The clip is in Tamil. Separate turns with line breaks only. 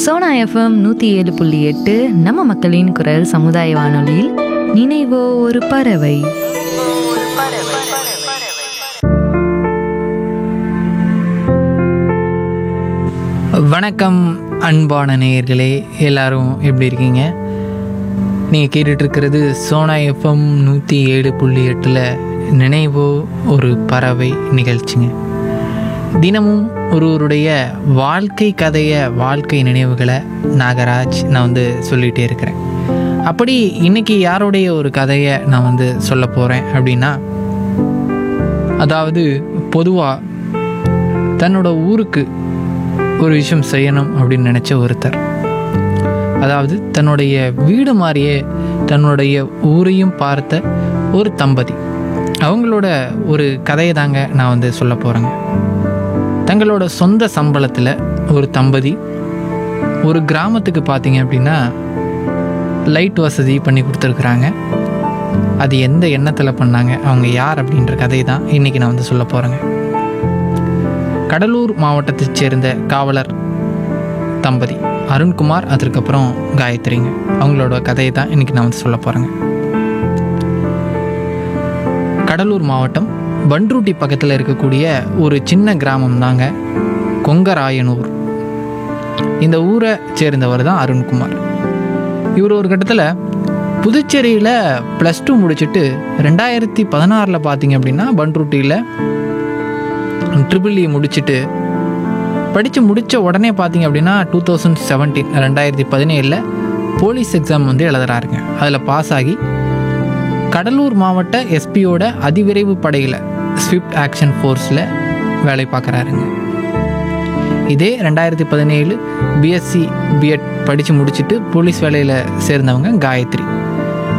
சோனா எஃப்எம் நூற்றி ஏழு புள்ளி எட்டு நம்ம மக்களின் குரல் சமுதாய வானொலியில் நினைவோ ஒரு பறவை
வணக்கம் அன்பான நேயர்களே எல்லாரும் எப்படி இருக்கீங்க நீங்கள் கேட்டுட்ருக்கிறது சோனா எஃப்எம் நூற்றி ஏழு புள்ளி எட்டில் நினைவோ ஒரு பறவை நிகழ்ச்சிங்க தினமும் ஒருவருடைய வாழ்க்கை கதையை வாழ்க்கை நினைவுகளை நாகராஜ் நான் வந்து சொல்லிகிட்டே இருக்கிறேன் அப்படி இன்னைக்கு யாருடைய ஒரு கதையை நான் வந்து சொல்ல போகிறேன் அப்படின்னா அதாவது பொதுவாக தன்னோட ஊருக்கு ஒரு விஷயம் செய்யணும் அப்படின்னு நினச்ச ஒருத்தர் அதாவது தன்னுடைய வீடு மாதிரியே தன்னுடைய ஊரையும் பார்த்த ஒரு தம்பதி அவங்களோட ஒரு கதையை தாங்க நான் வந்து சொல்ல போகிறேங்க தங்களோட சொந்த சம்பளத்தில் ஒரு தம்பதி ஒரு கிராமத்துக்கு பார்த்தீங்க அப்படின்னா லைட் வசதி பண்ணி கொடுத்துருக்குறாங்க அது எந்த எண்ணத்தில் பண்ணாங்க அவங்க யார் அப்படின்ற கதை தான் இன்றைக்கி நான் வந்து சொல்ல போகிறேங்க கடலூர் மாவட்டத்தைச் சேர்ந்த காவலர் தம்பதி அருண்குமார் அதற்கப்புறம் காயத்ரிங்க அவங்களோட கதையை தான் இன்றைக்கி நான் வந்து சொல்ல போகிறேங்க கடலூர் மாவட்டம் பன்ருட்டி பக்கத்தில் இருக்கக்கூடிய ஒரு சின்ன கிராமம் தாங்க கொங்கராயனூர் இந்த ஊரை சேர்ந்தவர் தான் அருண்குமார் இவர் ஒரு கட்டத்தில் புதுச்சேரியில் ப்ளஸ் டூ முடிச்சுட்டு ரெண்டாயிரத்தி பதினாறில் பார்த்தீங்க அப்படின்னா பன்ருட்டியில் ட்ரிபிள் இ முடிச்சுட்டு படித்து முடித்த உடனே பார்த்தீங்க அப்படின்னா டூ தௌசண்ட் செவன்டீன் ரெண்டாயிரத்தி பதினேழில் போலீஸ் எக்ஸாம் வந்து எழுதுறாருங்க அதில் பாஸ் ஆகி கடலூர் மாவட்ட எஸ்பியோட அதிவிரைவு படையில் ஸ்விஃப்ட் ஆக்ஷன் ஃபோர்ஸில் வேலை பார்க்குறாருங்க இதே ரெண்டாயிரத்தி பதினேழு பிஎஸ்சி பிஎட் படித்து முடிச்சுட்டு போலீஸ் வேலையில் சேர்ந்தவங்க காயத்ரி